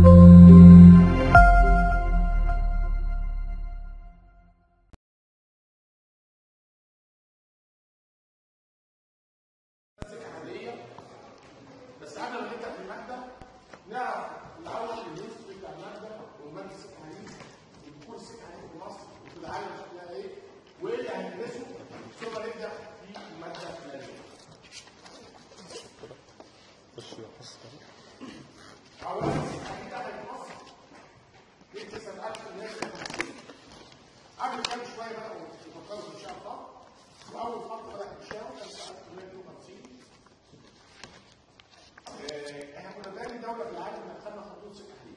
بس قبل ما نبدا في الماده نعرف الاول الهيستوري بتاع الماده والماده السكحانيه والكور السكحانيه في مصر وفي العالم شكلها ايه وايه اللي هندرسه ثم نبدا في الماده الفلانيه. اولا السكحانيه بتاعت مصر جبت سنه 1950 قبل كام شويه بداوا يفكروا في انشاء الخط واول خط بدا انشاؤه كان سنه 1952 آه، احنا كنا تاني دولة في العالم اللي خدنا خطوط سكة حديد.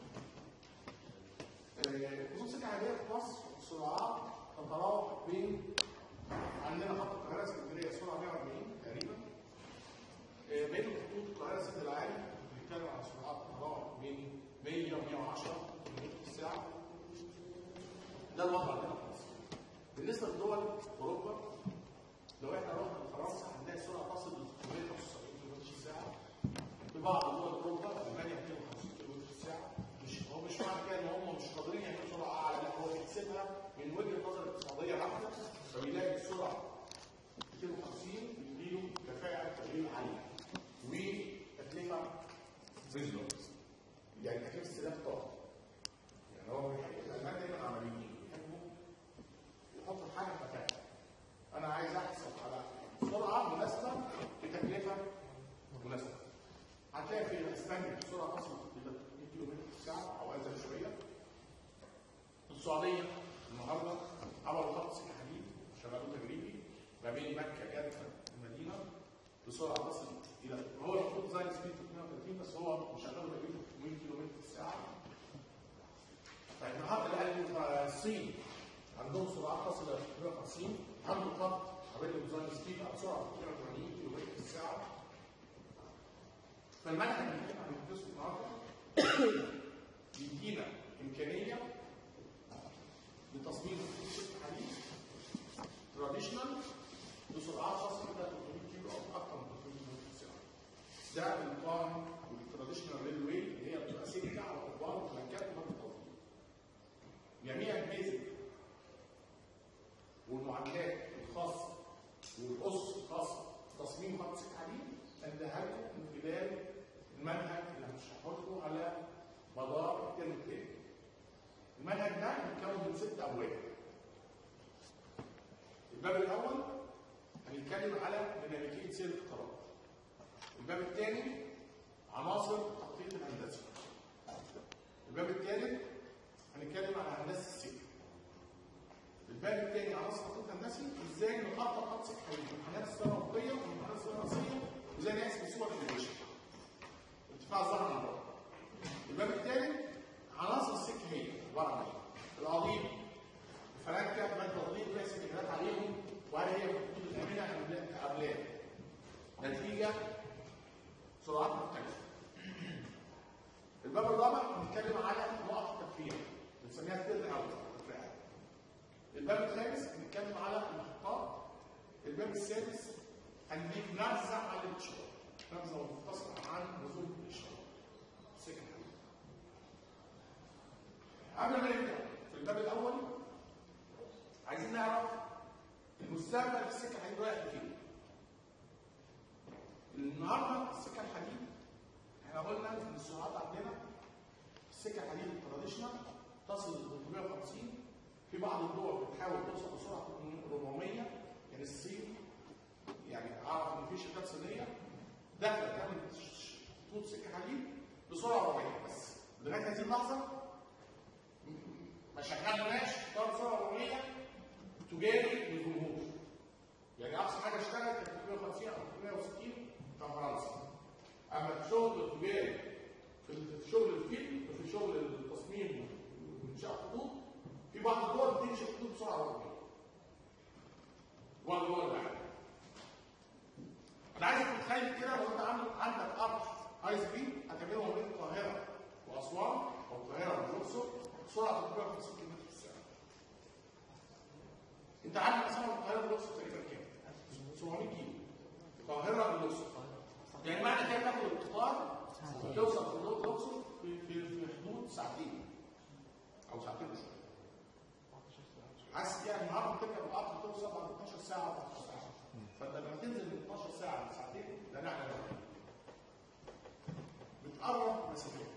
آه، خطوط سكة حديد في مصر سرعات تتراوح بين عندنا خط القاهرة اسكندرية سرعة 140 تقريبا. آه، بين خطوط القاهرة سد العالي بنتكلم عن سرعات تتراوح بين 100 و 110 كم في الساعة. ده الوضع عندنا في مصر. بالنسبة لدول أوروبا لو احنا رحنا لفرنسا هنلاقي السرعة تصل ل 375 كم في الساعة. في بعض دول اوروبا المانيا 250 كيلو في الساعه مش هو مش معنى كده ان هم مش قادرين يعملوا سرعه اعلى لا هو بيحسبها من وجهه نظر اقتصاديه بحته فبيلاقي السرعه 250 بيديله كفاءه تشغيل عاليه وتكلفه ريزونبل يعني تكلفه استهلاك طاقه يعني هو بيحب الالمان دايما عمليين بيحبوا يحطوا الحاجه كفاءه انا عايز احسب على سرعه مناسبه بتكلفه مناسبه هتلاقي في اسبانيا سرعه تصل الى 100 كيلو متر في الساعه او اقل شويه. السعوديه النهارده عملوا خط سكه حديد شغلوه تجريبي ما بين مكه جده المدينه بسرعه تصل الى هو المفروض زي سبيد 32 بس هو مشغله تجريبي 100 كيلو متر في الساعه. طيب النهارده الان الصين عندهم سرعات تصل الى 350 عندهم خط حوالي ديزاين سبيد على سرعه 82 كيلو متر في الساعه فالمنهج اللي احنا بندرسه النهارده بيدينا امكانيه لتصميم خطوط حديد تراديشنال بسرعات تصل الى 300 كيلو او اكثر من 300 كيلو في الساعه. ده القائم والتراديشنال ريل واي اللي هي بتبقى سكه على قضبان وفلانكات ومركز تصميم. جميع البيزك والمعادلات الخاصه والاسس الخاصه بتصميم خط سكه حديد اديها لكم من خلال المنهج اللي هنشرحه لكم على مدار الترم الثاني. المنهج ده متكون من ست ابواب. الباب الاول هنتكلم على ديناميكيه سير القطارات. الباب الثاني عناصر التخطيط الهندسي. الباب الثالث هنتكلم على هندسه السكه. الباب الثاني عناصر التخطيط الهندسي ازاي نخطط خط سكه من الامتحانات السنويه والامتحانات السنويه وزي ما يحسب صور الريليشن ارتفاع الظهر عن بعد الباب الثالث عناصر السكه هي عباره عن ايه؟ القضيب الفلانكه ماده القضيب لها سكنات عليهم وهل هي خطوط الامنه ام لا نتيجه سرعات مختلفه الباب الرابع بنتكلم على نقط التفريع بنسميها التيرن اوت الباب الخامس بنتكلم على المحطات الباب السادس هنديك نبذه عن الاشاره نبذه مختصره عن نظم الاشاره سكن قبل ما نبدا في الباب الاول عايزين نعرف المستقبل في السكه الحديد رايح فين النهارده السكه الحديد احنا قلنا ان السرعات عندنا السكه الحديد التراديشنال تصل ل 350 في بعض الدول بتحاول توصل لسرعه 400 يعني الصين يعني اعرف ان في شركات صينيه داخله تعمل خطوط سكه حديد بسرعه 400 بس لغايه هذه اللحظه ما شغلناش طياره سرعه 400 تجاري للجمهور يعني اقصى حاجه اشتغلت كانت 350 او 360 في فرنسا اما الشغل التجاري في شغل الفيلم وفي شغل التصميم وانشاء خطوط في بعض الدول بتنشئ خطوط بسرعه 400 ولا دول العالم انا عايزك تتخيل كده لو انت عندك عندك قطر هاي سبيد هتعمله ما بين القاهره واسوان او القاهره والاقصر بسرعه 350 كم في الساعه. انت عارف مسافه القاهره والاقصر تقريبا كام؟ 700 كيلو. القاهره والاقصر. يعني معنى كده تاخد القطار وتوصل في الاقصر في في في او ساعتين وشويه عايز يعني النهارده تركب القطر توصل بعد 12 ساعه 14 ساعه فانت لما تنزل من 12 ساعه لساعتين ده نقله جامده بتقرب مسافات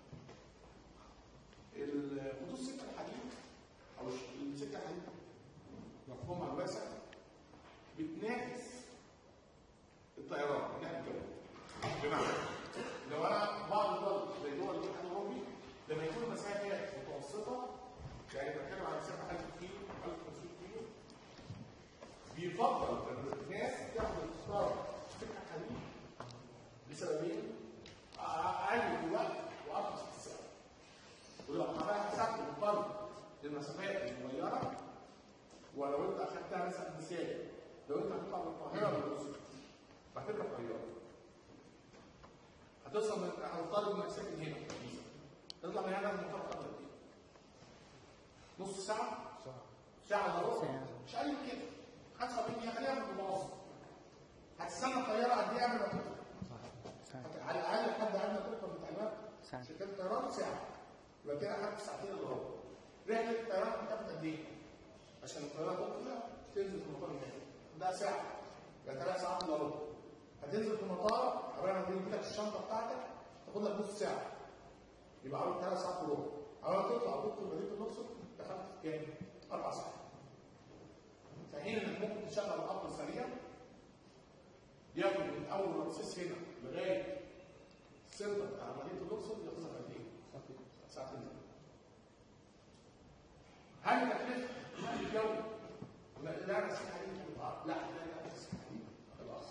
الخطوط السكه الحديد او السكه الحديد مفهومها الواسع بتنافس الطيران النقل الجوي بمعنى لو انا بعض الدول زي دول الاتحاد الاوروبي لما يكون مسافات متوسطه يعني بتكلم عن مسافه 1000 كيلو 1500 كيلو بيفضل الناس تاخد القطار سكه حديد لسببين اقل في الوقت وارخص في السعر ولو حضرتك حسبت الفرق للمسافات الصغيره ولو انت اخدتها مثلا مثال لو انت هتطلع من القاهره للأقصر هتركب طياره هتوصل من هتضطر انك ساكن هنا مثلا تطلع من هنا المطار قد ايه؟ نص ساعه؟ ساعه الا ربع مش اقل من كده 45 دقيقه خليها في المتوسط هتستنى الطياره قد ايه قبل ما تطلع؟ على الاقل لحد قبل ما تركب من تعليمات ساعة. شركات الطيران ساعه يبقى كده اخدت ساعتين الا ربع رحله الطيران هتاخد قد ايه؟ عشان الطياره تطلع تنزل في المطار هناك ده ساعه يبقى ثلاث ساعات الا ربع هتنزل في المطار قبل ما تجيب لك الشنطه بتاعتك تاخد لك نص ساعه يبقى عملت ثلاث ساعات وربع اول ما تطلع تدخل مدينه الاقصر دخلت في كام؟ اربع ساعات فحين انك ممكن تشغل القطر سريع ياخد من اول رمسيس هنا لغايه السنتر بتاع مدينه الاقصر ياخد لك قد ايه؟ ساعتين هل تكلفه النقل الجوي لا نسيح عليه في الارض لا لا لا نسيح عليه في الارض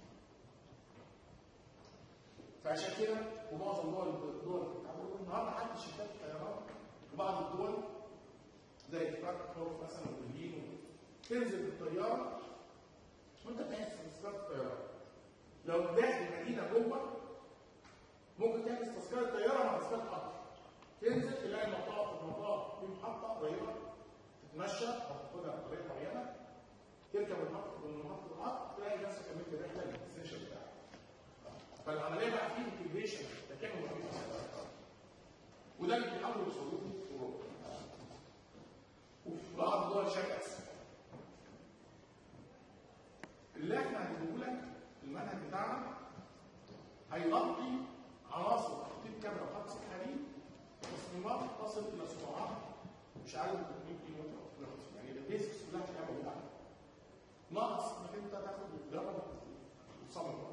فعشان كده ومعظم دول الدول النهارده حتى شركات الطيران وبعض الدول زي فرانكفورت مثلا وبرلين تنزل بالطياره وانت قاعد في تذكره الطيران لو داخل مدينه جوه ممكن تحجز تذكره طياره مع تذكره قطر تنزل تلاقي المطار في المطار في محطه قريبه تتمشى او تاخدها بطريقه معينه تركب المحطه من محطه القطر تلاقي نفسك كملت الرحله للديستنيشن بتاعك فالعمليه بقى فيه انتجريشن تكامل ما بين السيارات وده اللي بيحاولوا يوصلوه في اوروبا وفي بعض الدول شكل اسفل اللي احنا هنقوله لك المنهج بتاعنا هيغطي عناصر تخطيط كاميرا وخط حديد تصميمات تصل الى سرعات مش عارف 300 كيلو متر يعني البيزكس كلها هتبقى موجوده ناقص انك انت تاخد وتجرب وتصمم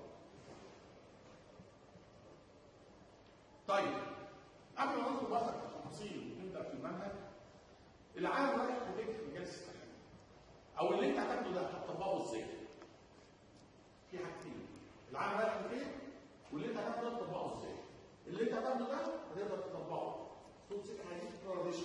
طيب قبل ما ندخل بقى في التفاصيل ونبدا في المنهج العالم رايح لفين في مجال التحليل او اللي انت هتاخده ده هتطبقه ازاي؟ في حاجتين العالم رايح لفين واللي انت هتاخده ده تطبقه ازاي؟ اللي انت هتاخده ده هتقدر تطبقه صوت سكه حديد تراديشن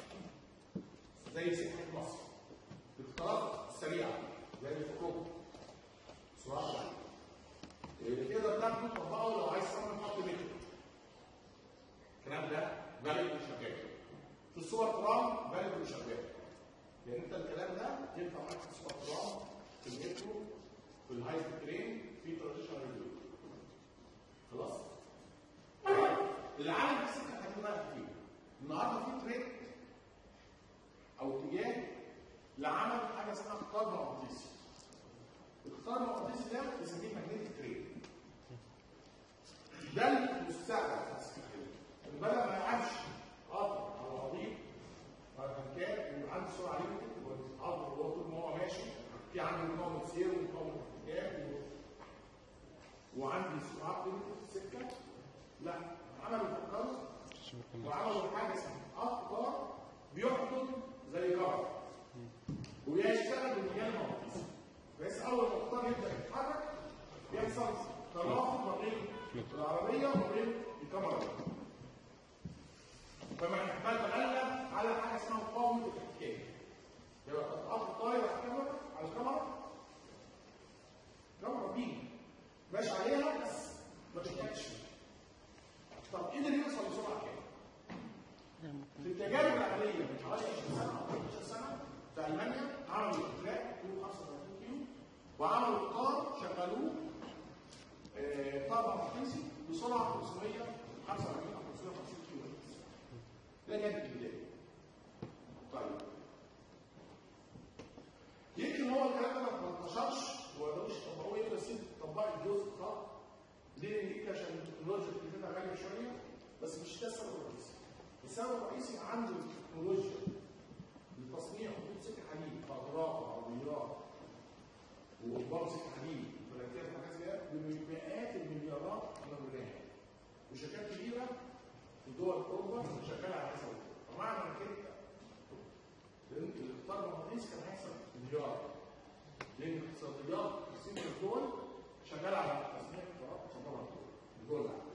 زي سكه مصر الاختراق السريعه زي اللي في اوروبا سرعه عاليه اللي تقدر تاخده تطبقه لو عايز تصمم خط متر الكلام ده فاليد وشغال في الصور ترام فاليد وشغال لان انت الكلام ده ينفع معاك في الصور ترام في المترو في الهاي ترين في تراديشنال ريفيو خلاص العالم بس انت هتبقى فيه النهارده في تريد او اتجاه لعمل حاجه اسمها اختار مغناطيسي الاختار المغناطيسي ده بنسميه ماجنتيك تريد ده المستقبل بتاع السكه بدل ما يعيش قطر او عظيم كان يبقى عنده سرعه ليميتد والقطر هو طول ما هو ماشي في عندي مقاومه سير ومقاومه ارتكاب وعندي سرعات ليميتد في السكه لا عملوا فكروا وعملوا حاجه اسمها قطر بيحضن زي جرس ويشتغل بالمجال المغناطيسي بس اول ما القطار يبدا يتحرك بيحصل ترافق ما بين العربيه وما بين الكاميرا فما نتغلب على حاجه اسمها مقاومه الاحتكاك يبقى قطعات الطايره على الكاميرا على الكاميرا كاميرا بيم ماشي عليها بس ما تحتاجش طب قدر يوصل لسرعه كام؟ في التجارب العمليه من حوالي 20 سنه او 15 سنه في المانيا عملوا تراك طوله 35 كيلو وعملوا قطار شغلوه آه، قطار مغناطيسي بسرعه 545 او 550 كيلو ده كانت البدايه عنده التكنولوجيا لتصنيع خطوط سكه حديد قطارات وعربيات وبرضه سكه حديد وفلكيات وحاجات زي كده بمئات المليارات من الدولار وشركات كبيره في دول اوروبا شغاله على هذا فمعنى كده لان الاقتصاد المغناطيسي كان هيحصل مليار لان اقتصاديات كثير من الدول شغاله على تصنيع قطارات وصناعه الدول العالم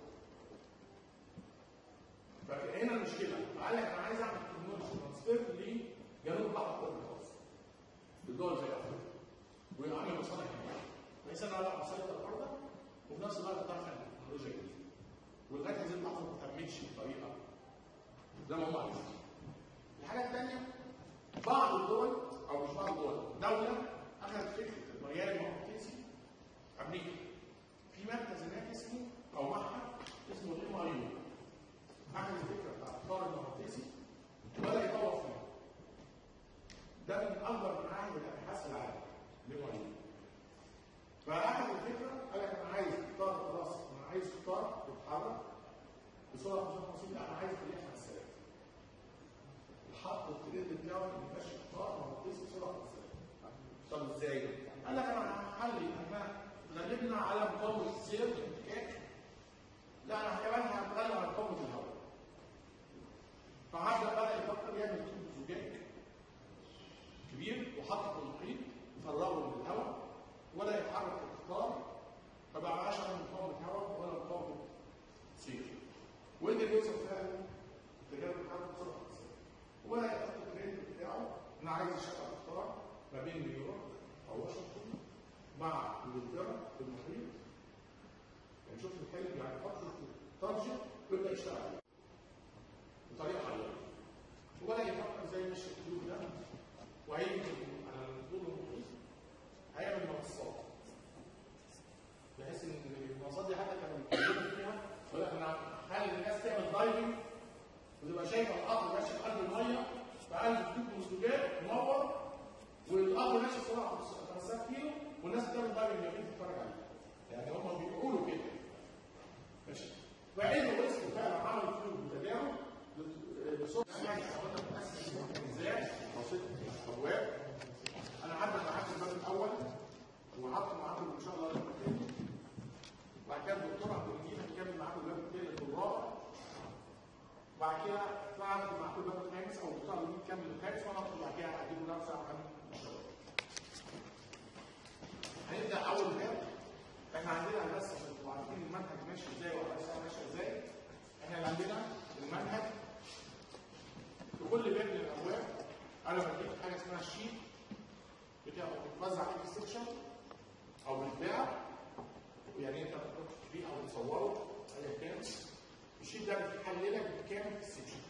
فهنا المشكله فقال لك انا عايز اعمل تكنولوجي ترانسفير لجنوب البحر المتوسط الدول زي افريقيا ويعمل مصالح هناك بحيث ان انا ابقى مسيطر الارض وفي نفس الوقت ادخل تكنولوجيا جديده ولغايه هذه اللحظه ما تمتش بطريقه زي ما هم عايزين. الحاجه الثانيه بعض الدول او مش بعض الدول دوله اخذت فكره المجال المغناطيسي امريكا في مركز هناك اسمه او معهد اسمه الام اي يو اخذ الفكره بتاعت الطار المغناطيسي وبدا يطور فيها ده من اكبر معاهد الابحاث في العالم الام اي يو فاخذ الفكره قال لك انا عايز قطار خلاص انا عايز قطار يتحرك بسرعه 55 لا انا عايز اخليها حساسه الحق الترند بتاعه ما يبقاش قطار مغناطيسي بسرعه حساسه طب ازاي؟ قال لك انا هحلي احنا غلبنا على مقاومه السير الانتكاك لا انا كمان هتغلب على مقاومه الهواء فهبدا بدا يفكر يعمل طوب زجاج كبير وحطه في المحيط يفرغه من الهواء ولا يتحرك القطار فبقى معاش عنده مقاومه هواء ولا مقاومه سير وقدر يوصل فعلا تجارب الحرب بسرعه ولا يحط الترند بتاعه انا عايز اشغل قطار ما بين نيويورك او واشنطن مع انجلترا في المحيط يعني شوف الحلم يعني فتره التارجت ويبدا يشتغل عليه بطريقه معينه ولا يفكر زي مش الكيلو ده وهيجي على الطول المحيط هيعمل منصات بحيث ان المنصات دي حتى كانوا بيتكلموا فيها يقول لك انا هخلي الناس تعمل دايفنج وتبقى شايفه القطر ماشي في قلب الميه في قلب خطوط مسدودات منور والقطر ماشي بسرعه 5 كيلو والناس بتعمل دايفنج جميل تتفرج عليه يعني هم بيقولوا كده ماشي فعيدوا اسم فعلا عملوا فيه تجارب بصوت ازاي بسيط ابواب انا عدى معاك الباب الاول وقعدت معاكم ان شاء الله الباب الثاني وبعد كده الدكتور عبد المجيد هيكمل معاكم الباب الثالث والرابع وبعد كده قعدت معاكم الباب الخامس او الدكتور عبد المجيد كمل الخامس وانا اخد بعد كده هديكم نفس ساعه كمان ان شاء الله هنبدا اول باب احنا عندنا بس عشان تبقوا عارفين المنهج ماشي ازاي والاسئله ماشيه ازاي احنا اللي عندنا المنهج في كل باب من الابواب انا بديك حاجه اسمها الشيت بتاعه بتوزع عليه في السكشن او بتباع يعني انت بتحط فيه او بتصوره ايا كان الشيت ده بيحلل لك بالكامل في السكشن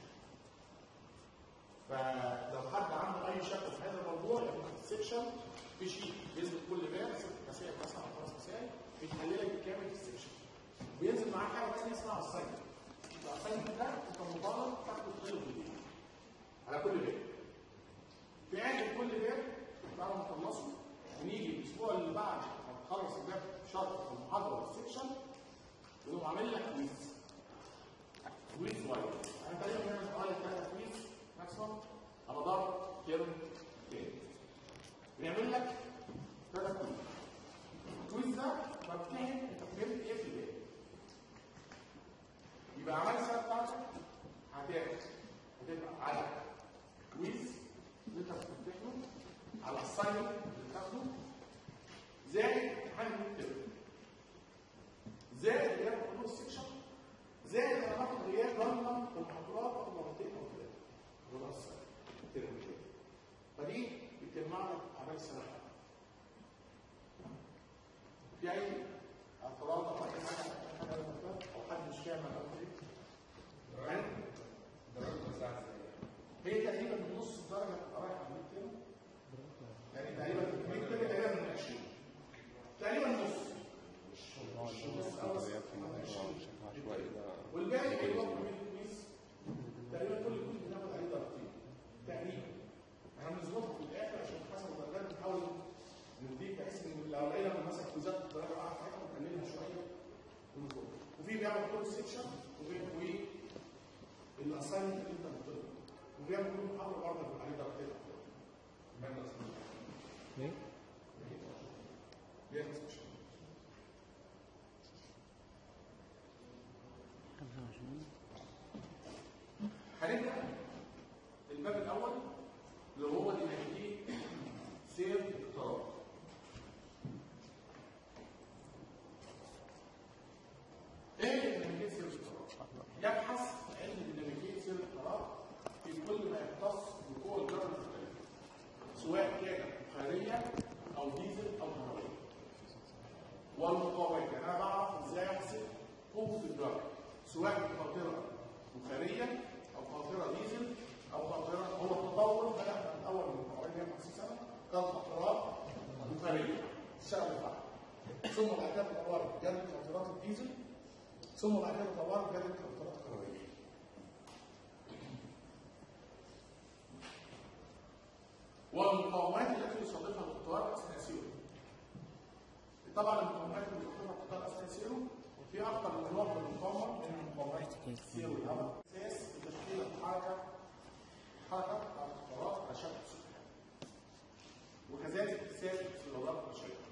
فلو حد عنده اي شك في هذا الموضوع يبقى في السكشن في شيت بيثبت كل باب ست مسائل مثلا او خمس مسائل بيحلل لك بالكامل في السكشن وينزل معاه حاجه ثانيه اسمها الساينمنت الاساينمنت ده انت مطالب تاخده خلال الفيديو على كل باب في اخر كل باب بعد ما تخلصه ونيجي الاسبوع اللي بعد ما تخلص الباب شرط في المحاضره والسكشن يقوم عامل لك كويز كويز وايد انا تقريبا بنعمل حوالي ثلاثه كويز ماكسيموم على مدار ترم تاني بنعمل لك ثلاثه كويز الكويز ده بمتحن انت فهمت ايه في الباب يبقى اعمال السنه بتاعتك هتاخد هتبقى على كويز اللي انت بتمتحنه على الساينمنت اللي بتاخده زائد امتحان الميد زائد غياب حضور السكشن زائد انا باخد غياب راندم في المحاضرات باخد مرتين او ثلاثه على راس الترم التاني فدي بتجمع لك اعمال السنه في اي اعتراض او اي حاجه حاجه او حد مش فاهم انا قلت ايه؟ هي تقريبا نص الدرجه بتبقى رايحه على الميد ترم يعني تقريبا الميد ترم تقريبا من 20 تقريبا نص مش نص أو والباقي هيروح من الكويز تقريبا كل كويز بناخد عليه درجتين تقريبا احنا بنظبطه في الاخر عشان حسب الدرجات بنحاول غير كل محاضره برضه بيبقى عليه درجتين الماده اسمها ايه؟ ليه discussion. 25 هنبدا الباب الاول اللي هو ديناميكيه سير الاقتراب ايه ديناميكيه سير الاقتراب؟ يبحث علم ديناميكيه سير الاقتراب في كل ما يختص بقوى الجرم المختلفه سواء كانت بخاريه او ديزل او كهربائيه والمقاومات يعني انا بعرف ازاي احسب قوه الجرم سواء قاطره بخاريه او قاطره ديزل او قاطره هو التطور بدا من اول من حوالي 150 سنه كانت قاطرات بخاريه الشعب الفحم ثم بعد كده تطورت جابت قاطرات الديزل ثم بعد كده تطورت جابت قاطرات كهربائيه والمقاومات التي يصادفها القطار اثناء سيره طبعا المقاومات اللي بتطلع القطار اثناء سيره في اكثر من نوع من المقاومه من مقاومات سير الهواء اساس لتشكيل الحركه حركه بتاع القطارات على شكل سكان وكذلك اساس السيارات البشريه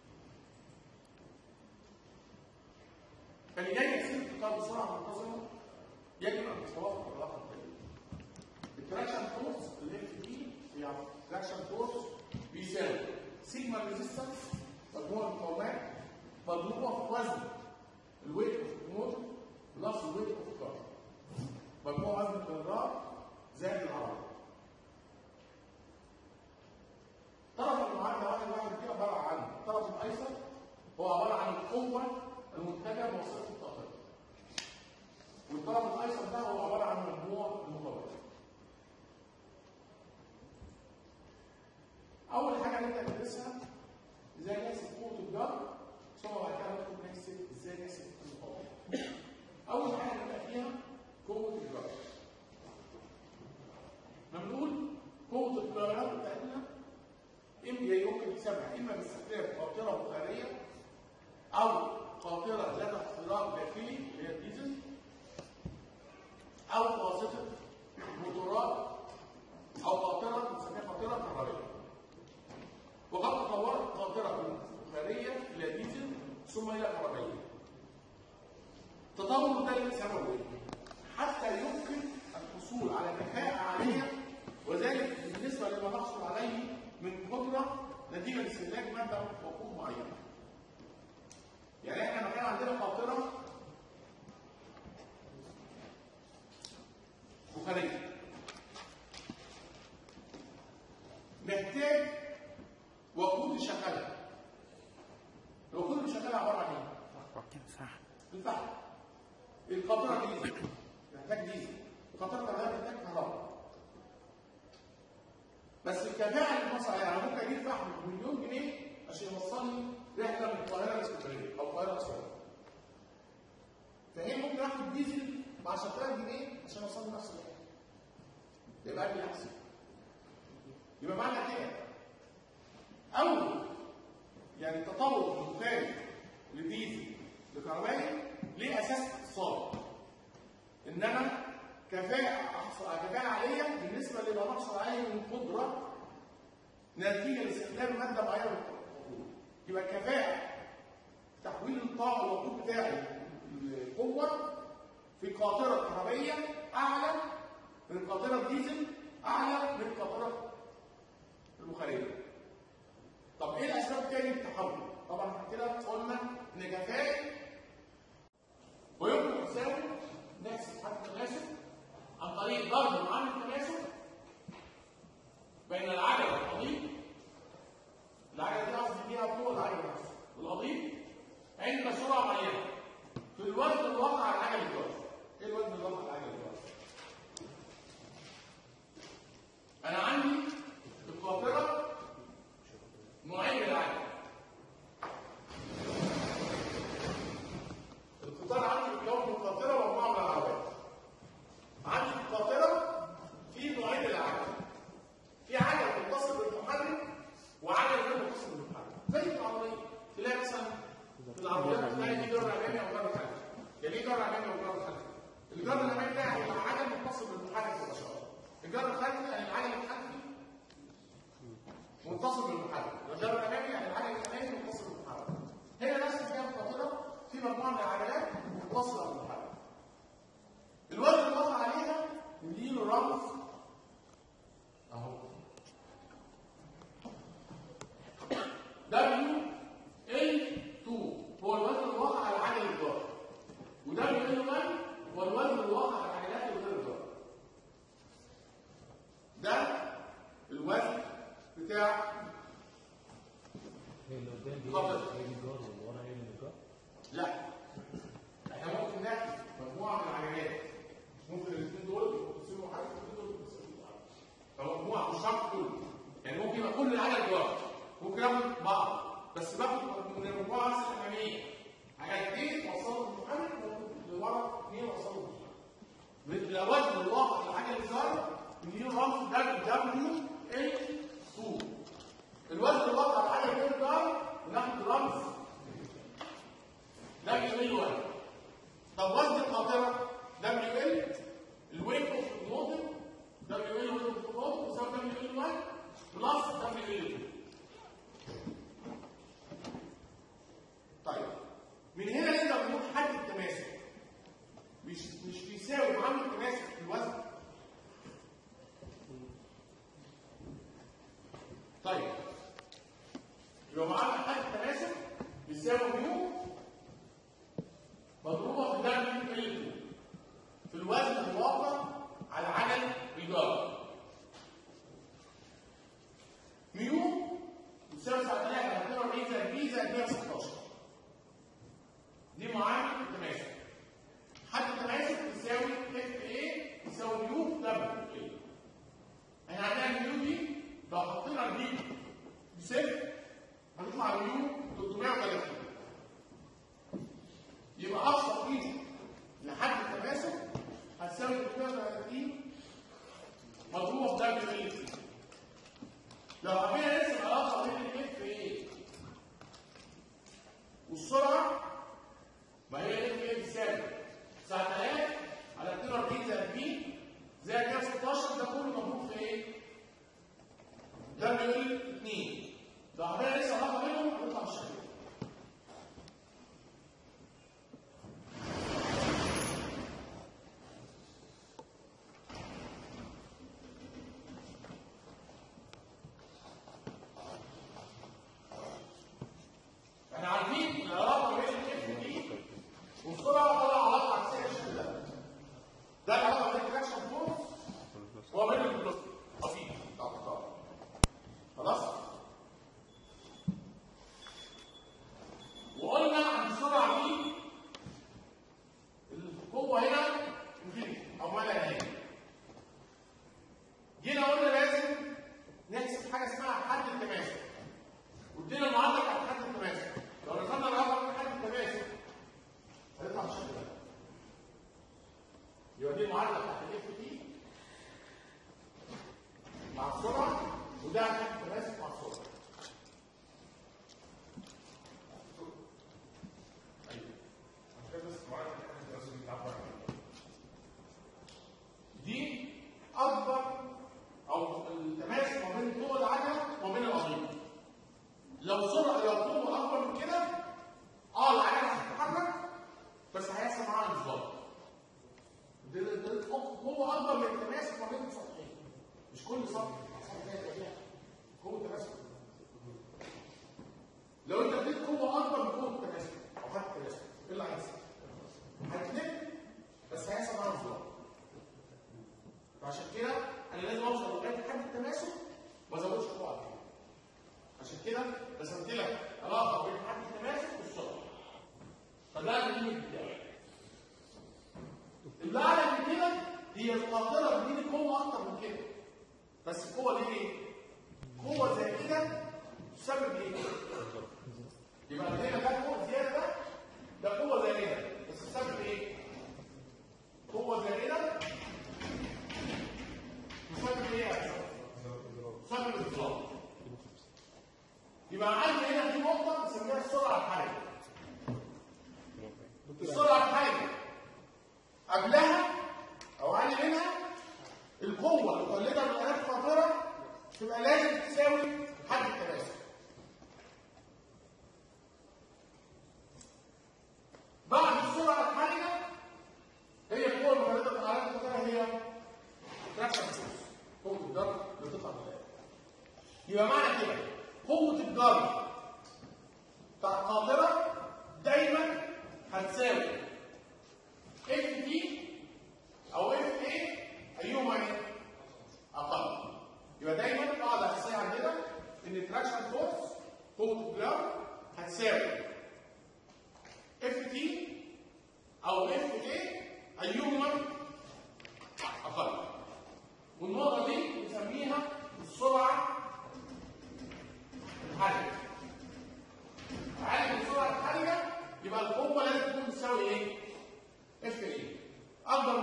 فلكي يسير القطار بسرعه منتظمه يجب ان تتوافق العلاقه التاليه التراكشن فورس اللي في دي هي تراكشن فورس بيساوي سيجما ريزيستنس مجموع المقاومات مضروبه في وزن الويت اوف الموتور بلس الويت اوف الكار مجموع وزن الجرار زائد العرض طرف المعادله واحد واحد دي عباره عن الطرف الايسر هو عباره عن القوه المتجهه بواسطه الطاقه والطرف الايسر ده هو عباره عن مجموع المقاومات اول حاجه نبدا ندرسها ازاي نحسب قوه الجر ثم بعد كده ندخل نحسب ازاي نحسب المقاومه اول حاجه نبدا فيها قوه الجر بنقول قوه الجر بتاعتنا اما يمكن تسمى اما باستخدام قاطره بخاريه او قاطره ذات احتراق داخلي اللي هي الديزل او بواسطه موتورات او قاطره بنسميها قاطره كهربائيه وقد تطورت قاطرة بخارية إلى ديزل ثم إلى كهربائية. التطور ده سببه حتى يمكن الحصول على كفاءة عالية وذلك بالنسبة لما نحصل عليه من قدرة نتيجة لاستهلاك مادة وقود معينة. يعني احنا لما كان عندنا قاطرة بخارية محتاج وقود يشغلها الوقود اللي شغالها عباره عن ايه؟ صح الفحم القاطره ديزل محتاج ديزل القاطره كهرباء محتاج كهرباء بس الكفاءه اللي بتوصل عليها انا ممكن اجيب فحم بمليون جنيه عشان يوصلني رحله من القاهره لاسكندريه او القاهره لاسوان فهي ممكن اخد ديزل ب 10000 جنيه عشان اوصل نفس الرحله يبقى اجي احسن يبقى معنى كده أو يعني تطور مختلف لديزل لكهربائي ليه أساس اقتصادي إن أنا كفاءة أحصل على كفاءة عالية بالنسبة لما نحصل عليه من قدرة نتيجة لاستخدام مادة معينة من الوقود يبقى الكفاءة تحويل الطاقة الوقود بتاعي القوة في قاطرة كهربائية أعلى من القاطرة الديزل أعلى من القاطرة البخارية طب ايه الاسباب التانية للتحول؟ طبعا احنا كده قلنا ان كفاءة ويمكن تساوي نحسب حد التناسب عن طريق ضرب معامل التناسب بين العجلة والقضيب العجلة دي قصدي فيها قوة العجلة نفسها والقضيب عند سرعة معينة في الوزن الواقع على العجلة دلوقتي ايه الوزن الواقع على العجلة دلوقتي؟ أنا عندي القاطرة نوعين من العجل القطار عندي بيتكون من قاطره ومجموعه من العربات عندي القاطره اللي قدام دي اتفضل. هي دي الجار واللي ورا هي اللي الجار لا احنا ممكن ناخد مجموعه من العينات ممكن الاثنين دول يقسموا حاجه والاثنين دول يقسموا حاجه فمجموعه مش شرط كله يعني ممكن يبقى كل العدد جوه ممكن اخد بعض بس باخد من المجموعه بس الاماميه عجلتين وصلوا للمحرك لورا اثنين وصلوا للمحرك الوزن الواقع للعجله الزهر نديله رمز دبليو ال 2 الوزن الواقع للعجله الزهر وناخد رمز دبليو ال 1 طب وزن القاطره دبليو ال الويت اوف الموتور دبليو ال ويت اوف الموتور يساوي دبليو ال 1 بلس دبليو ال 2 طيب من هنا نقدر نقول حد التماسك مش مش بيساوي معامل التماسك في الوزن طيب يبقى معامل حد التماسك بيساوي ميو مضروبه في دبليو ال 2 في الوزن الواقع على عدد الجار ميو يساوي 9240 زائد بي زائد 116 دي معامل التماسك حد التماسك يساوي اف ايه يساوي ميو في دبليو ايه احنا عندنا الميو دي لو حطينا البي بصفر هنطلع الميو 330 يبقى اقصى قيمه لحد التماسك هتساوي 330 مضروبه في دبليو ايه لو حبينا نرسم علاقه بين الاف ايه والسرعه ما هي اف ايه بتساوي 9000 على 42 زائد بي زائد 116 ده كله مضروب في ايه؟ دبليو ال 2 لو حبينا نرسم علاقه بينهم هنطلع بالشكل ده احنا عارفين العلاقه بين الاف دي والسرعه طبعا علاقه عكسيه بالشكل ده ده العلاقه بين التراكشن فورس وبين الفيلوسيتي بسيط أكتر. خلاص وقلنا عن السرعه دي القوه هنا انفينيتي او ما لا نهايه جينا قلنا لازم نحسب حاجه اسمها حد التماسك وادينا المعادله بتاعت حد التماسك لو رسمنا الرقم من حد التماسك هيطلع بالشكل ده يبقى دي المعادله بتاعت الاف دي مع السرعه وده حد التماسك مع السرعه دي اكبر او التماسك ما بين قوه العجله وما بين القضيب لو سرعه لو قوه اكبر من كده اه العجله هتتحرك بس هيحصل معاها انفجار ده ده قوه اكبر من التماسك ما بين السطحين مش كل سطح سطح زي الطبيعي قوه تماسك لو انت اديت قوه اكبر من قوه التماسك او حتى التماسك ايه اللي هيحصل؟ هتلف بس هيحصل معاها انفجار فعشان كده انا لازم اوصل لغايه حد التماسك ما ازودش قوه على كده عشان كده رسمت لك علاقه بين حد التماسك والسرعه فده الليميت بتاعي اللي اعلى من كده هي القاطره بتديني قوه اكتر من كده بس القوه دي ايه؟ قوه زي كده تسبب ايه؟ يبقى هنا ده قوه زياده ده ده قوه زي كده بس تسبب ايه؟ قوه زي كده تسبب ايه يا أسف؟ تسبب انفجار يبقى عندي هنا في نقطه بنسميها السرعه الحرجه السرعه الحرجه قبلها او اقل منها القوه المولده من الات القاطره تبقى لازم تساوي حد التماسك بعد السرعه الحرجه هي القوه المولده من الات القاطره هي تراكشن فورس قوه الضرب اللي بتطلع من الآلة. يبقى معنى كده قوة الجر بتاع القاطرة دايما هتساوي اف دي او اف ايه ايهما ايه؟ اقل يبقى دايما قاعدة اساسية عندنا ان التراكشن فورس قوة الجر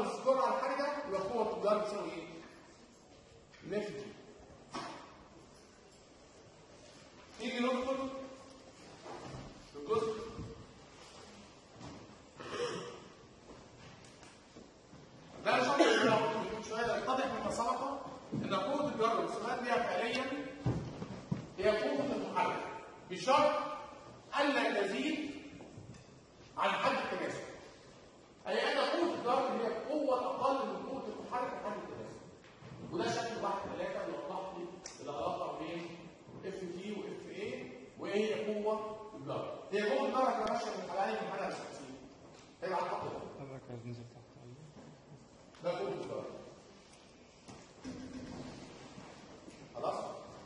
الاستقرار على الحركه يبقى قوه التجار بتساوي ايه؟ الاف دي نيجي ندخل في الجزء ده شرط اللي انا قلته من شويه يتضح مما سبق ان قوه الجر والسمات بها فعليا هي قوه المحرك بشرط الا تزيد عن حد التناسب اي ان قوه الجر هي قوه اقل من قوه المحرك في حد التناسب وده شكل واحد ثلاثه يوضح لي العلاقه بين اف تي واف اي وايه هي قوه الجر هي قوه الجر احنا ماشيه من حوالي من حاجه 50 هي على الخط ده حضرتك عايز ننزل تحت ده قوة الجر خلاص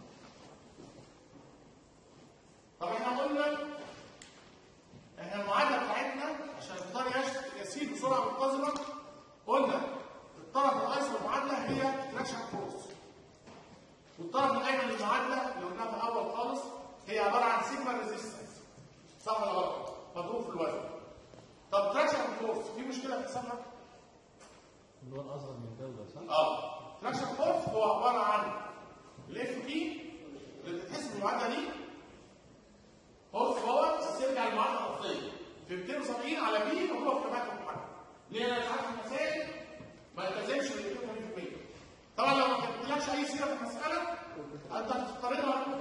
طب احنا قلنا احنا المعادله بتاعتنا عشان القطار يش- يسير بسرعه منتظمه قلنا الطرف الايسر للمعادله هي تراكشن فورس والطرف الايمن للمعادله اللي قلناها في الاول خالص هي عباره عن سيجما ريزيستنس صح ولا غلط؟ مضروب في الوزن طب تراكشن فورس في مشكله في حسابها؟ اللي هو الاصغر من ده وده صح؟ اه تراكشن فورس هو عباره عن الاف بي اللي بتتحسب المعادله دي فورس باور بس يرجع للمعادله الاصليه في 270 على بي وهو في كفاءه المحرك ليه انا ساعات في المسائل ما التزمش بال 82% طبعا لو ما كتبتلكش اي سيره في المساله انت هتفترضها على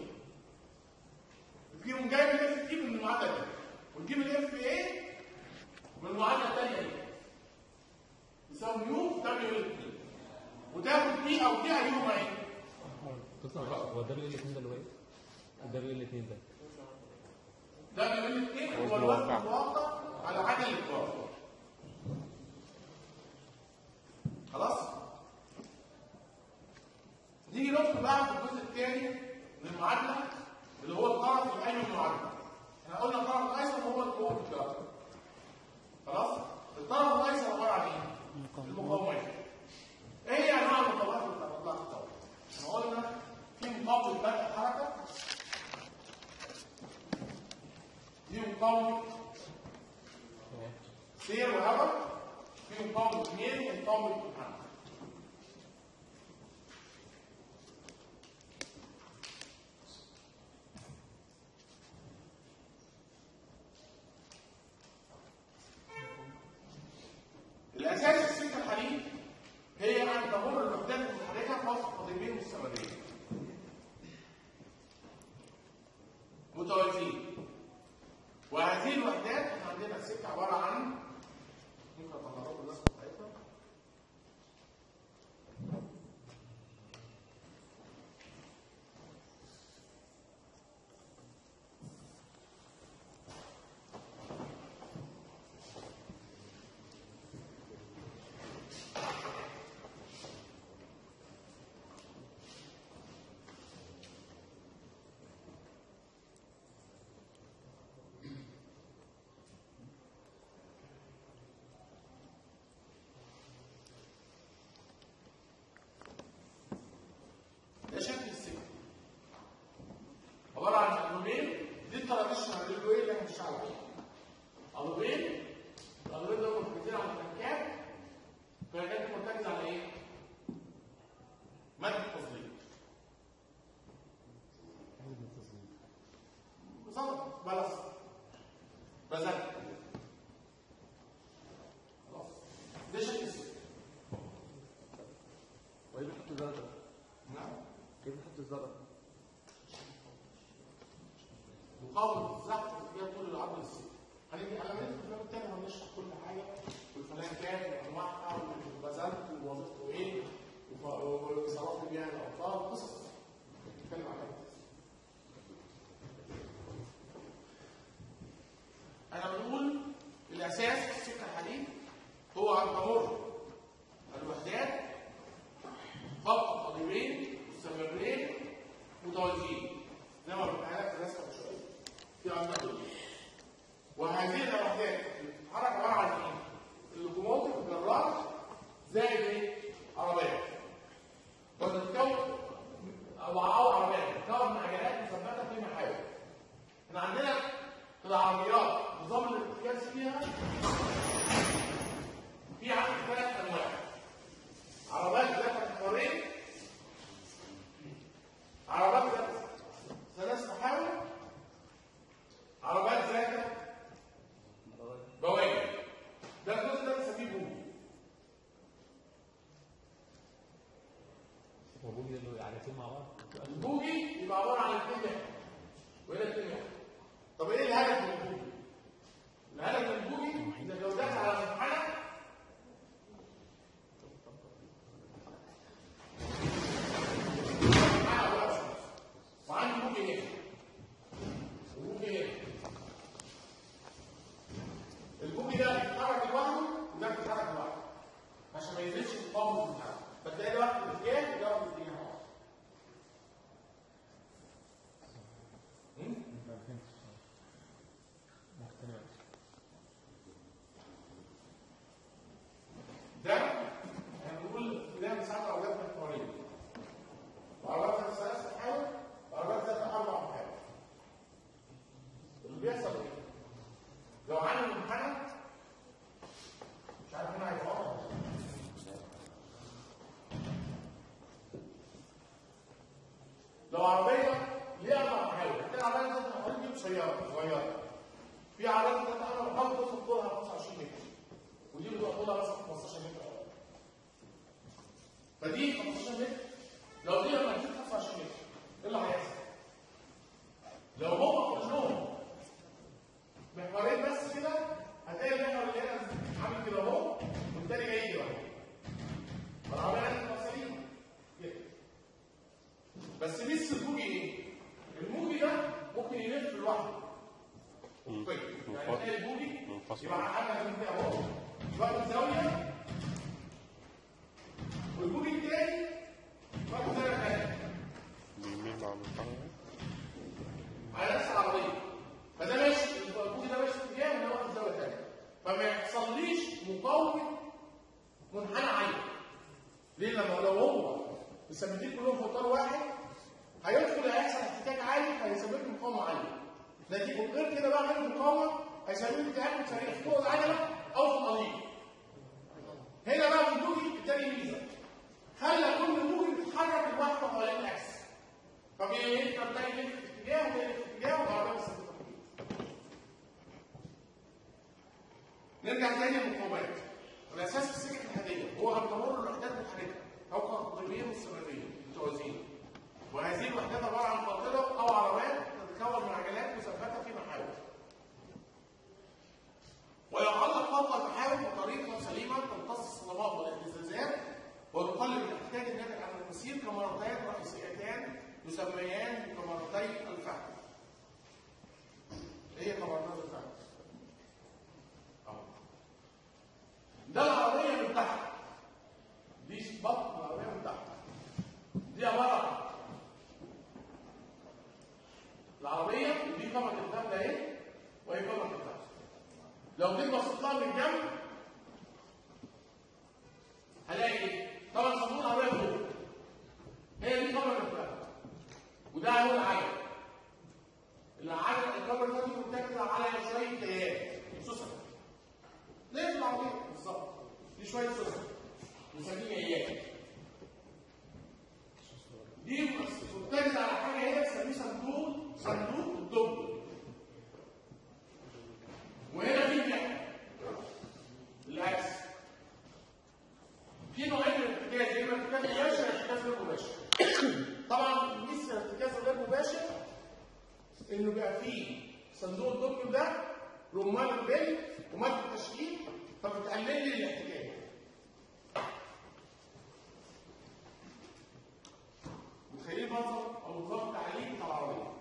82% فيهم جايب الاف بي من المعادله دي وتجيب الاف اي من المعادله الثانيه دي يساوي يو دبليو ال بي وتاخد بي او دي هيجيبوا ايه؟ دكتور هو ده الاثنين ده اللي هو ايه؟ ده الاثنين ده دبليو ال 2 هو الوزن المتوقع على عدد الاتوار خلاص؟ نيجي ندخل بقى في الجزء الثاني من المعادله اللي هو الطرف الايمن من المعادله احنا قلنا الطرف الايسر هو القوه الجار خلاص؟ الطرف الايسر عباره عن ايه؟ المقاومات ايه هي انواع المقاومات اللي بتعرض لها الطاوله؟ احنا قلنا في مقاومه بدء حركه دي مقاومه سير وهواء في مقاومه اثنين ومقاومه محرك الاساس في السلك الحديد هي ان تمر الوحدات المتحركه وسط قضيبين مستمرين متوازيين وهذه الوحدات احنا عندنا السلك عباره عن ممكن اطلع لكم الرسمه بتاعتها ده شكل السلك عباره عن قلوبين دي الترابيزه الريلوي اللي احنا بنشتغل عليها قلوبين القلوبين دول مركزين على التنكات فكانت مرتكزه على ايه؟ ماده التصدير بالظبط بلس بزك خلاص ده شكل السلك وإيه بيحط الزرع نعم كيف بيحط الزرع مقاومة الزحف فيها طول العرض السلك هنيجي على مدى الكلام التاني هنشرح كل حاجة والفلانكات وأنواعها والبازلت ووظيفته إيه وف- وصرف بيها الأوطار قصص نتكلم عليها أنا بقول الأساس في السكة الحديد هو أن تمر الوحدات خط قضيبين مستمرين هو بوجي ده اللي هو عادتين مع بعض البوجي يبقى عباره عن اثنين محور وهنا اثنين محور طب ايه الهدف من البوجي؟ الهدف من البوجي انك لو دخل على منحنى منحنى واقف وعندي بوجي هنا وبوجي هنا البوجي ده بيتحرك لوحده وده بيتحرك لوحده عشان ما ينزلش مقاومه في المنحنى فتلاقي ده واحد في اتجاه وده واحد في اتجاه واحد ما فهمتش مقتنع ده هنقول ده مساحه عربيات محوريه وعربيات ذات ثلاث محاور وعربيات ذات اربع محاور اللي بيحصل ايه؟ لو عندي منحنى مش عارف هنا هيتوقف لو عربيه ليها اربع محاور هتلاقي العربيه ذات محورين دي قصيره صغيره في عربيات ذات اربع محاور توصل طولها 25 متر ودي بتبقى طولها مثلا 15 متر فدي 15 متر لو دي لما تجيب 25 متر ايه اللي هيحصل؟ لو هم كلهم محورين بس كده هتلاقي المحور اللي هنا عامل كده اهو والتاني جاي كده اهو فالعربيه لازم تبقى سليمه كده بس ميزه الموجي ايه؟ الموجي ده ممكن يلف لوحده طيب يعني تلاقي الموجي منفصل. يبقى حاجه من كده اهو واخد زاويه والبوجي التاني واخد زاويه ثانيه بيميل مع المنحنى على نفس العربيه فده ماشي البوجي ده ماشي في اتجاه وده واخد زاويه ثانيه فما يحصليش مقاومه منحنى عالي ليه لما لو هو الثابتين كلهم في اطار واحد هيدخل هيحصل احتكاك عالي هيسبب لي مقاومه عاليه نتيجه غير كده بقى غير المقاومه هيسبب لي تهاجم سريع في فوق العجله او في الطريق هنا بقى في البوجي التاني ميزه خلى كل بوجي بيتحرك لوحده حوالين الاكس فبيقدر ده يلف في اتجاه وده يلف في اتجاه والعربيه بس نرجع تاني للمقاومات الاساس في السكه الحديديه هو ان تمر الوحدات متحركه او كهربائيه مستمريه متوازيه وهذه الوحدات عباره عن قاطره او عربات تتكون من عجلات مثبته في محاور ويعلق فوق المحاور بطريقه سليمه تمتص الصدمات والاهتزازات وتقلل الاحتكاك الناتج عن المسير كمرتين رئيسيتان يسميان بكمرتي الفحم. ايه هي كمرتي الفحم؟ أهو. ده العربيه من تحت دي بطن العربيه من تحت دي عباره عن العربيه دي كاميرا الفحم ده اهي وهي كاميرا الفحم لو جيت بصيت لها من الجنب هلاقي ايه؟ طبعا صندوق العربيه فوق هي دي كاميرا الفحم وده هو العجل العجل الكاميرا دي مرتكزه على شويه تيار سوسه زي العربيه بالظبط دي شويه سوسه بنسميها اياك دي مرتكزه على حاجه هنا بنسميه صندوق صندوق الدب وهنا في جهه العكس في نوعين من الارتكاز يا اما ارتكاز مباشر يا ارتكاز غير مباشر طبعا ميزه الارتكاز الغير مباشر انه بيبقى فيه صندوق الدكتور ده رمان البل وماده التشكيل فبتقلل لي الاحتكاك متخيلين المنظر او النظام التعليمي بتاع العربيه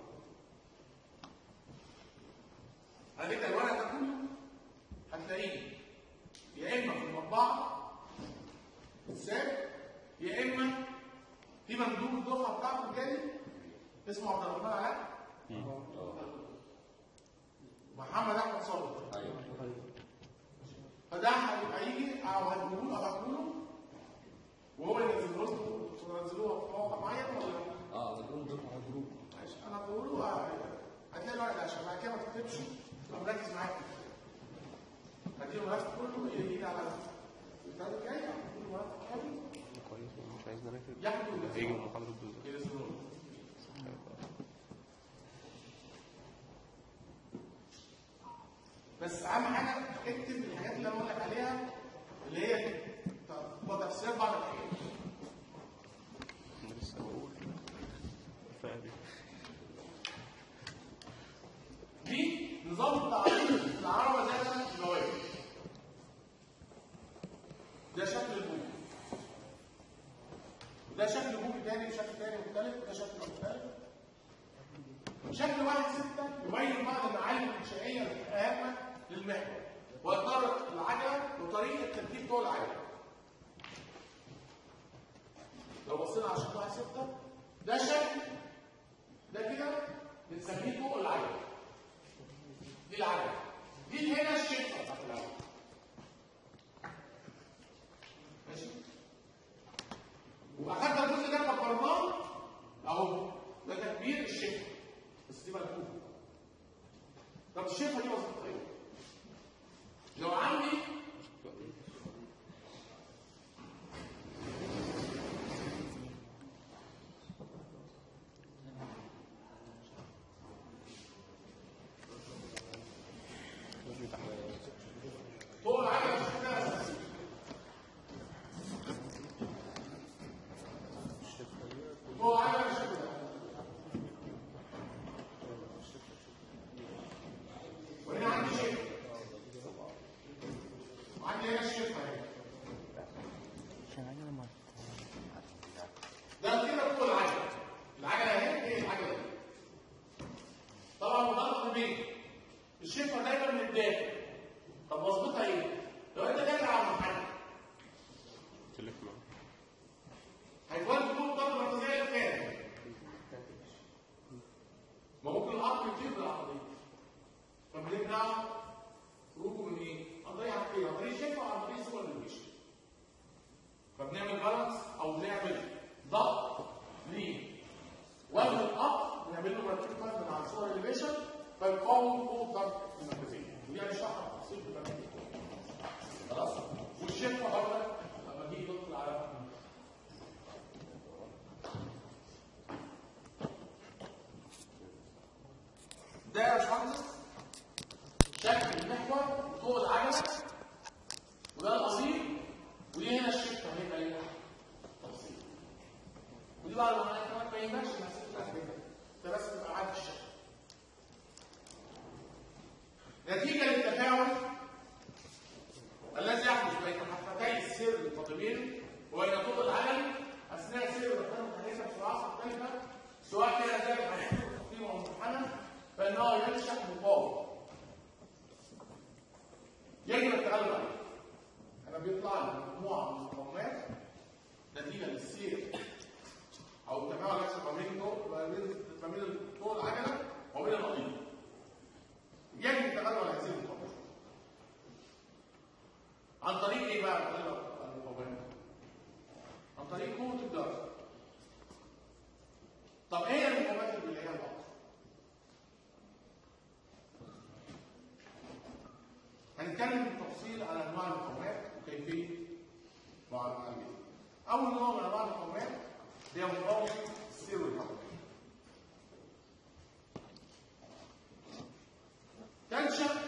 على فكره الورق ده كله هتلاقيه يا اما في المطبعه ازاي يا اما في مندوب الدفعه بتاعته الجاي اسمه عبد الرحمن علاء محمد احمد صابر فده هيبقى يجي او هتقولوا او هتقولوا وهو ينزلوا له تنزلوها في موقع معين ولا اه ده جروب دفعه جروب ماشي انا بقول له هتلاقي الورق ده عشان بعد كده ما تكتبش ابقى مركز معاك هديله الملف كله يجي على البتاع الجاي هديله الملف كامل كويس مش عايز نركز ياخدوا هيجي ينزلوه. المحاضرة بالظبط ينزلوه. بس اهم حاجه اكتب الحاجات اللي انا بقول لك عليها اللي هي تبقى تفسير بعض الحاجات المحور واطار العجله وطريقه تركيب طول العجله لو بصينا على شكل واحد ستة ده شكل ده كده بنسميه طوق العجله دي العجله دي هنا الشفه بتاعت العجله ماشي واخدنا الجزء ده كبرناه اهو ده تكبير الشفه بس دي مكتوبه طب الشفه دي وظيفتها ايه؟ لو عندي طول العجله مش كده اساسي طول العجله مش كده وهنا عندي شفه وعندي هنا الشفه اهي ده كده طول العجله العجله اهي ايه العجله دي طبعا مضاد بين الشفه دايما من الداخل طب وظيفتها ايه؟ لو انت داخل على محل تلف معاه هيتولد طول الضغط المركزيه للخارج ما ممكن العقل يطير بالعقليه فبنبدا خروجه من ايه؟ عن طريق حاجتين عن طريق الشفه وعن طريق سوبر ليفيشن فبنعمل بالانس او بنعمل ضغط ليه وزن الاب نعمل له مرتب وزن مع السوبر ليفيشن فيقاوم قوه الضغط المركزيه ودي هنشرحها بالتفصيل في البرنامج خلاص والشفه برضه لما تيجي تدخل على ده يا باشمهندس شكل المحور طول العجله وده الاصيل ودي هنا الشفه هيبقى ايه؟ تفصيل ودي بعد ما انا كمان ما يهمكش المسافه بتاعت كده ده بس تبقى عارف الشكل نتيجه للتفاعل الذي يحدث بين حفتي السير الفاطمين وبين طول العجل اثناء سير الركاب المتحركه بسرعات مختلفه سواء كان ذلك عن حيث التقييم او المنحنى فانه ينشا مقاوم يجب التغلب عليه انا بيطلع لي مجموعه من المقاومات نتيجه للسير او التفاعل اللي يحصل ما بين طول- ما بين ما بين طول العجله وبين القضيب يجب التغلب على هذه المقاومات عن طريق ايه بقى التغلب على المقاومات عن طريق قوه الضغط طب ايه هي المقاومات اللي بنلاقيها الضغط هنتكلم بالتفصيل على انواع المقاومات وكيفيه معالجتها. اول نوع من انواع المقاومات هي مقاومه السير والحركه. تنشا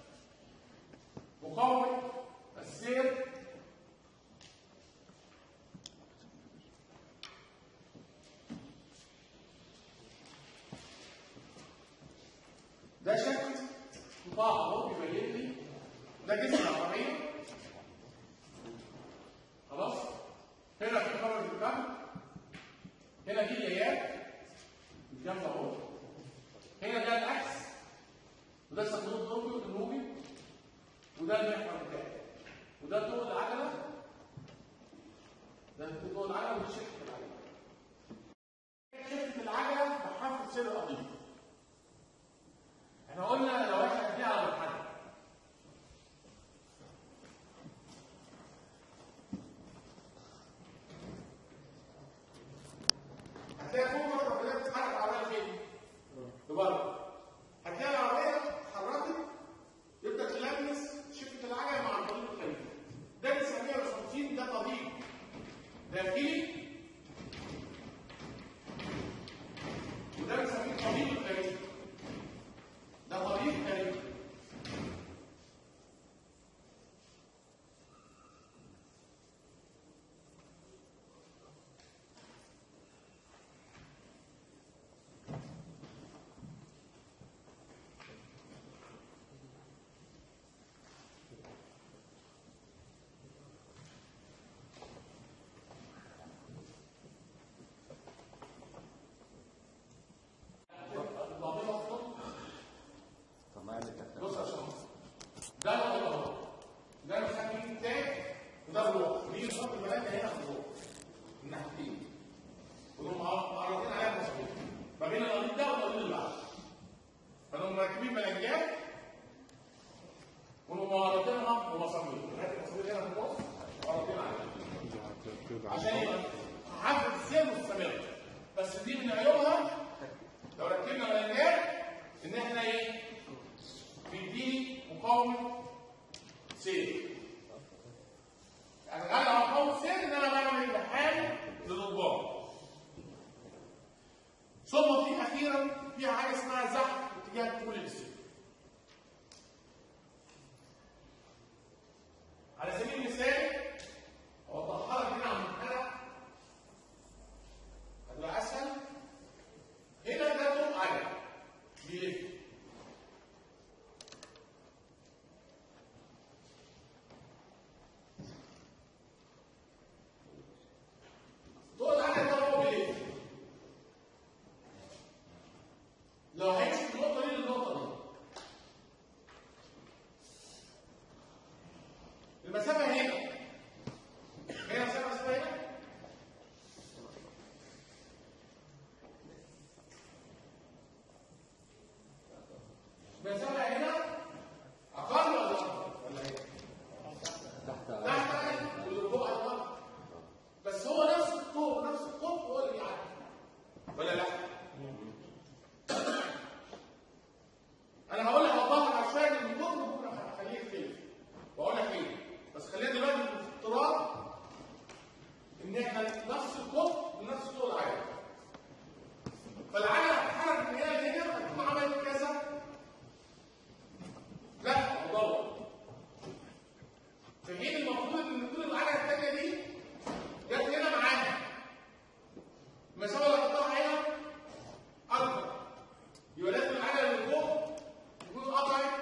مقاومه السير ده شكل قطاع اهو بيبين لي ده جسم العربيه خلاص هنا في خرج الدم هنا دي الياقات الجنب اهو هنا ده الاكس وده صندوق الدروبي النوبي وده المحور بتاعي وده طول العجله ده طول العجله ودي شكل العجله شكل العجله بحرف سير القضيب احنا قلنا لو احنا قاعدين على المحل هتلاقي فوق مره كده بتتحرك العربيه فين؟ لبره هتلاقي العربيه اتحركت يبدا تلمس شفه العجله مع الطريق الخليجي ده بنسميه الرصاصين ده طبيب داخلي وده بنسميه الطبيب الخارجي ده طبيب خارجي عشان يبقى حافه السير مستمر بس دي من عيوبها لو ركبنا بيانات ان احنا ايه بيديني مقاومه سير يعني غالي على مقاومه سير ان انا بعمل امتحان للضباط ثم في اخيرا في حاجه اسمها زحف اتجاه طول السير على سبيل المثال اوضحها لك هنا على المنحنى هتبقى اسهل هنا ده طرق عجل بيلف طرق العجل ده هو بيلف لو هيمشي من النقطه دي للنقطه دي المسافه هنا هنا مسافه اسمها هنا المسافه هنا اقل ولا اكبر ولا ايه؟ تحت تحت واللي فوق اقل بس هو نفس الطوب نفس الطوب هو اللي بيعدي ولا لا؟ انا هقول لك اوضح لك شويه ان الطوب ممكن اخليه يختلف واقول لك ليه بس خلينا دلوقتي في افتراض ان احنا نفس الطوب ونفس طول العجله فالعجله هتتحرك من هنا لهنا هتكون عملت كذا لا دور في حين المفروض ان طول العجله الثانيه دي جت هنا معاها المسافه اللي قطعها هنا اكبر يبقى لازم العجله اللي فوق تكون قطعت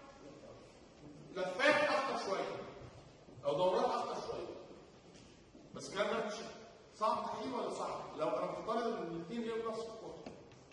لفات اكتر شويه او دورات اكتر شويه بس الكلام ده مش صعب تحليل ولا صعب لو انا مفترض ان الاثنين ليهم نفس القطر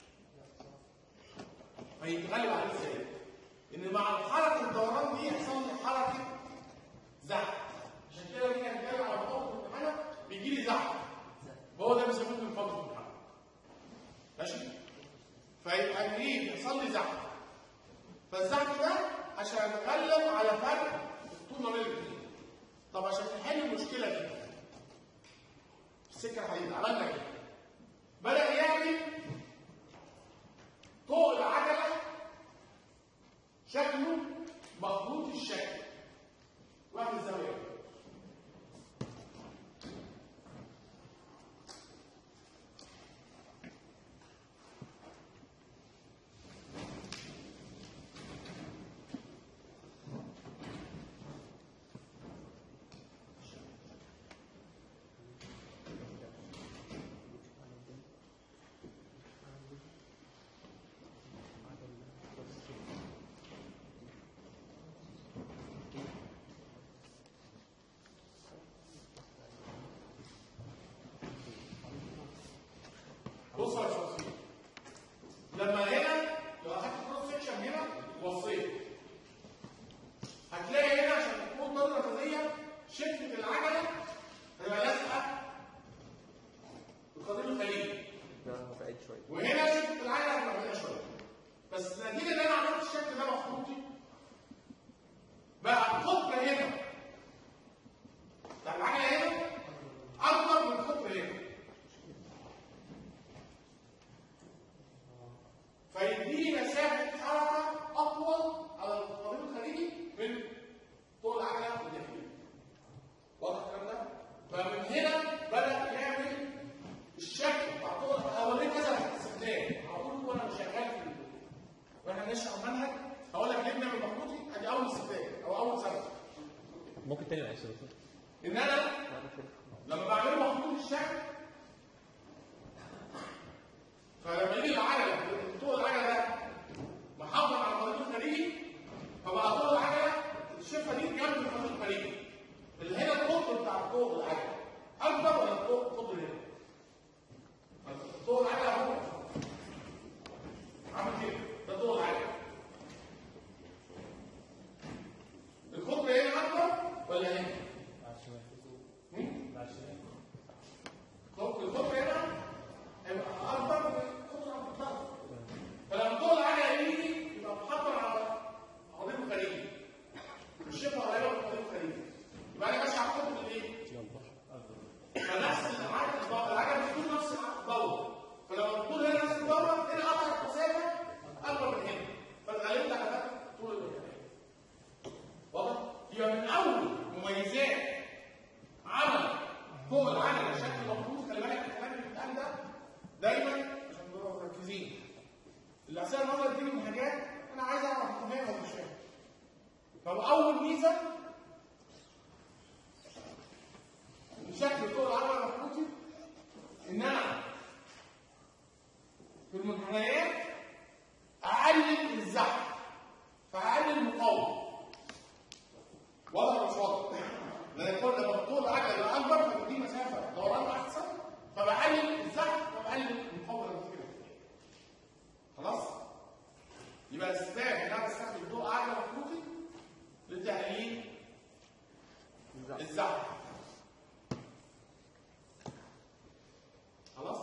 هيتغلب عليه ازاي؟ ان مع حركه الدوران دي يحصل لي حركه زحف عشان كده لما نيجي نتكلم على موقف الامتحان بيجي لي زحف وهو ده بيسموه من فضل الامتحان ماشي؟ فيبقى ايه يحصل لي زحف فالزحف ده عشان اتغلب على فرق الطول ما بين الاثنين طب عشان نحل المشكله دي السكه الحديد عملنا ايه؟ بدا يعمل طوق العجله شكله مخبوط الشكل واحد الزاويه بص يا شخصي لما هنا لو اخدت كروس سكشن هنا وصيت هتلاقي هنا عشان تكون ضربه مركزيه شده العجله هتبقى لازقه بقضيب الخليج ده بعيد شويه وهنا شده العجله هتبقى بعيده شويه بس نتيجه ان انا عملت الشكل ده مخطوطي بقى القطب هنا بتاع العجله هنا اكبر من القطب هنا فيديني مسافه حركه اطول على الطريق الخارجي من طول العجله الداخليه. واضح الكلام ده؟ فمن هنا بدا يعمل الشكل بتاع طول هوريك كذا استخدام هقول وانا شغال في وانا بنشرح المنهج هقول لك ليه بنعمل مخطوطي ادي اول استخدام او اول سبب ممكن تاني معلش بس ان انا لما بعمل مخطوط الشكل فلما يجي العجله طول العجله ده محافظ على الخليط الخارجي فبقى طول العجله الشفه دي جنب الخليط الخارجي اللي هنا القطر بتاع طول العجله اكبر ولا القطر القطر هنا؟ طول العجله اهو عامل كده ده طول العجله القطر هنا اكبر ولا هنا؟ هم؟ فوق العجله بشكل مظبوط خلي بالك الكلام اللي بيتقال ده دايما عشان نبقى مركزين الاسئله النظري بتيجي من حاجات انا عايز اعرف انت فاهم ولا مش فاهم طب اول ميزه بشكل طول العجله المفروضي ان انا في المنحنيات اقلل الزحف فاقلل المقاومه واضح ولا مش واضح؟ لان كل لما طول العجله يبقى اكبر فبدي مسافه دوران احسن فبقلل الزحف فبقلل المقاومه اللي بتجيلها. خلاص؟ يبقى الاسباب ان انا بستخدم ضوء عجله مخروطي لتقليل الزحف خلاص؟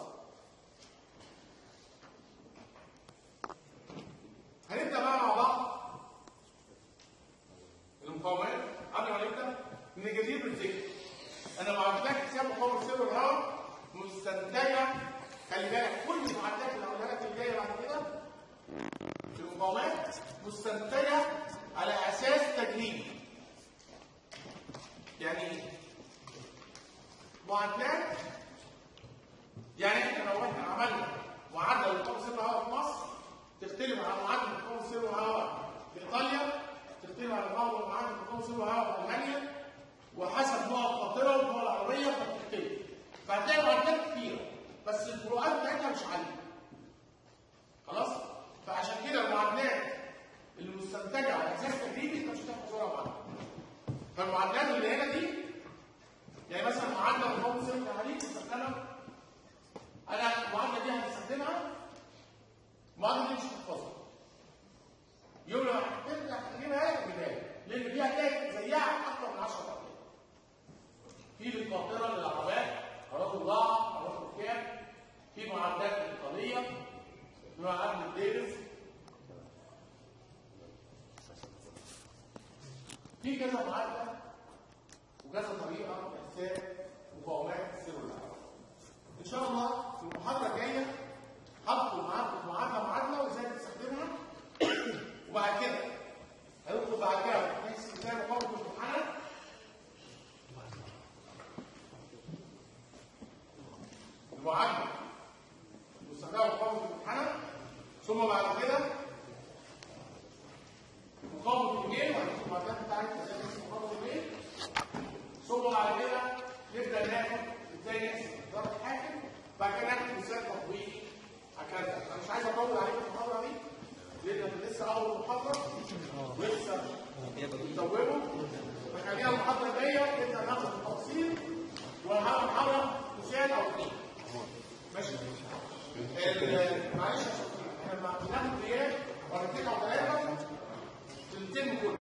هنبدا بقى مع بعض المقاومات قبل ما نبدا من الجدير بالذكر انا معدلات حساب مقاومه سر الهواء مستنتجه خلي بالك كل المعدلات اللي هقولها لك الجايه بعد كده في المقاومات مستنتجه على اساس تجريبي يعني ايه؟ معادلات يعني احنا لو احنا عملنا معادله لمقاومه سر الهواء في مصر تختلف عن معادله مقاومه سر الهواء في ايطاليا تختلف عن معادله معادله مقاومه سر الهواء في المانيا وحسب نوع القاطره والدول العربيه فبتختلف فهتلاقي معادلات كتيره بس الفروقات بتاعتها مش عاليه خلاص فعشان كده المعادلات اللي مستنتجه على اساس تجريبي انت مش هتاخد صوره معاها فالمعادلات اللي هنا دي يعني مثلا معادله مقاومه سر الحديد تستخدمها انا المعادله دي هستخدمها المعادله دي مش هتحفظها يوم لما هترجع تجيبها تجيبها لان دي هتلاقي زيها اكتر من 10 مرات في للقاطره للعربات اراضي الله اراضي الركاب في معدات الايطاليه في معدات الديفيز في كذا معادله وكذا طريقه لحساب مقاومات السيلولار ان شاء الله في المحاضره الجايه هدخل معاكم معادله معادله وازاي تستخدمها وبعد كده هندخل بعد كده في استخدام مقاومه المنحنى المعادله مستخدمه مقاومه المنحنى ثم بعد كده مقاومه الميل وهنشوف المعادلات بتاعتها ازاي نحسب مقاومه الميل ثم بعد كده نبدا ناخد ازاي نحسب ضرب الحاكم بعد كده ناخد مثال تطبيقي هكذا انا مش عايز اطول عليكم في المحاضره دي لان انا لسه اول محاضره ولسه بنطوله فخلينا المحاضره الجايه نبدا ناخد التفاصيل وهنحاول محاضره مثال او اثنين ماشي ال- معلش عشان